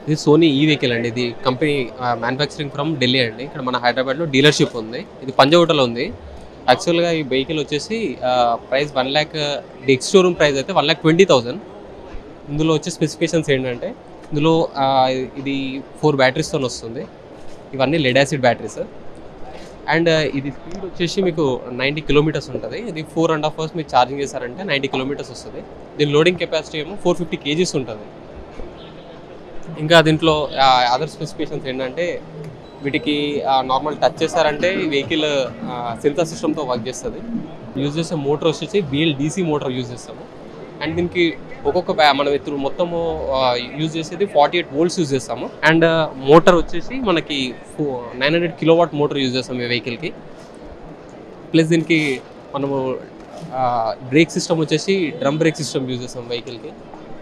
ఇది సోనీ ఈ వెహికల్ అండి ఇది కంపెనీ మ్యానుఫ్యాక్చరింగ్ ఫ్రమ్ ఢిల్లీ అండి ఇక్కడ మన హైదరాబాద్లో డీలర్షిప్ ఉంది ఇది పంజగుట్టలో ఉంది యాక్చువల్గా ఈ వెహికల్ వచ్చేసి price one lakh ex showroom price అయితే వన్ ల్యాక్ ట్వంటీ థౌసండ్ ఇందులో వచ్చే స్పెసిఫికేషన్స్ ఏంటంటే ఇందులో ఆ, ఇది ఫోర్ బ్యాటరీస్తో వస్తుంది ఇవన్నీ లెడ్ యాసిడ్ బ్యాటరీస్ అండ్ ఇది స్పీడ్ వచ్చేసి మీకు నైంటీ కిలోమీటర్స్ ఉంటుంది ఇది ఫోర్ అండ్ హాఫ్ అవర్స్ మీరు ఛార్జింగ్ చేశారంటే నైంటీ కిలోమీటర్స్ వస్తుంది దీని లోడింగ్ కెపాసిటీ ఏమో ఫోర్ ఫిఫ్టీ కేజీస్ ఉంటుంది ఇంకా దీంట్లో అదర్ స్పెసిఫికేషన్స్ ఏంటంటే వీటికి నార్మల్ టచ్ చేశారంటే ఈ వెహికల్ సెన్సార్ సిస్టమ్తో వర్క్ చేస్తుంది యూజ్ చేసే మోటార్ వచ్చేసి బిఎల్ డీసీ మోటార్ యూజ్ చేస్తాము అండ్ దీనికి ఒక్కొక్క బ్యా- మనం ఇప్పుడు మొత్తము యూజ్ చేసేది ఫార్టీ ఎయిట్ వోల్ట్స్ యూజ్ చేస్తాము అండ్ మోటార్ వచ్చేసి మనకి nine hundred kilo watt motor use చేస్తాం ఈ వెహికల్కి ప్లస్ దీనికి మనము బ్రేక్ సిస్టమ్ వచ్చేసి డ్రమ్ బ్రేక్ సిస్టమ్ యూజ్ చేస్తాం వెహికల్కి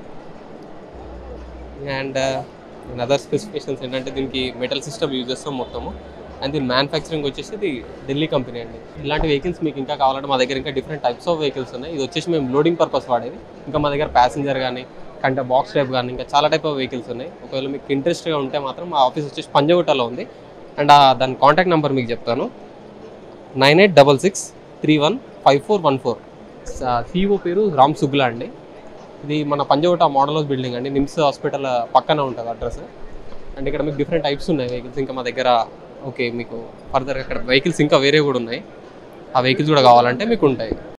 అండ్ అదర్ స్పెసిఫికేషన్స్ ఏంటంటే దీనికి మెటల్ సిస్టమ్ యూజ్ చేస్తాం మొత్తము అండ్ దీని మ్యానుఫ్యాక్చరింగ్ వచ్చేసి ఇది ఢిల్లీ కంపెనీ అండి ఇలాంటి వెహికల్స్ మీకు ఇంకా కావాలంటే మా దగ్గర ఇంకా డిఫరెంట్ టైప్స్ ఆఫ్ వెహికల్స్ ఉన్నాయి ఇది వచ్చేసి మేము లోడింగ్ పర్పస్ వాడేది ఇంకా మా దగ్గర ప్యాసింజర్ కానీ కంటే బాక్స్ టైప్ కానీ ఇంకా చాలా టైప్ ఆఫ్ వెహికల్స్ ఉన్నాయి ఒకవేళ మీకు ఇంట్రెస్ట్గా ఉంటే మాత్రం మా ఆఫీస్ వచ్చేసి పంజగుట్టలో ఉంది అండ్ ఆ దాని కాంటాక్ట్ నెంబర్ మీకు చెప్తాను nine eight double six three one five four one four CEO పేరు రామ్ సుగ్లా అండి ఇది మన పంజగుట్ట మోడల్ హౌస్ బిల్డింగ్ అండి నిమ్స్ హాస్పిటల్ పక్కన ఉంటుంది అడ్రస్ అండ్ ఇక్కడ మీకు డిఫరెంట్ టైప్స్ ఉన్నాయి వెహికల్స్ ఇంకా మా దగ్గర ఓకే మీకు ఫర్దర్ ఇక్కడ వెహికల్స్ ఇంకా వేరే కూడా ఉన్నాయి ఆ వెహికల్స్ కూడా కావాలంటే మీకు ఉంటాయి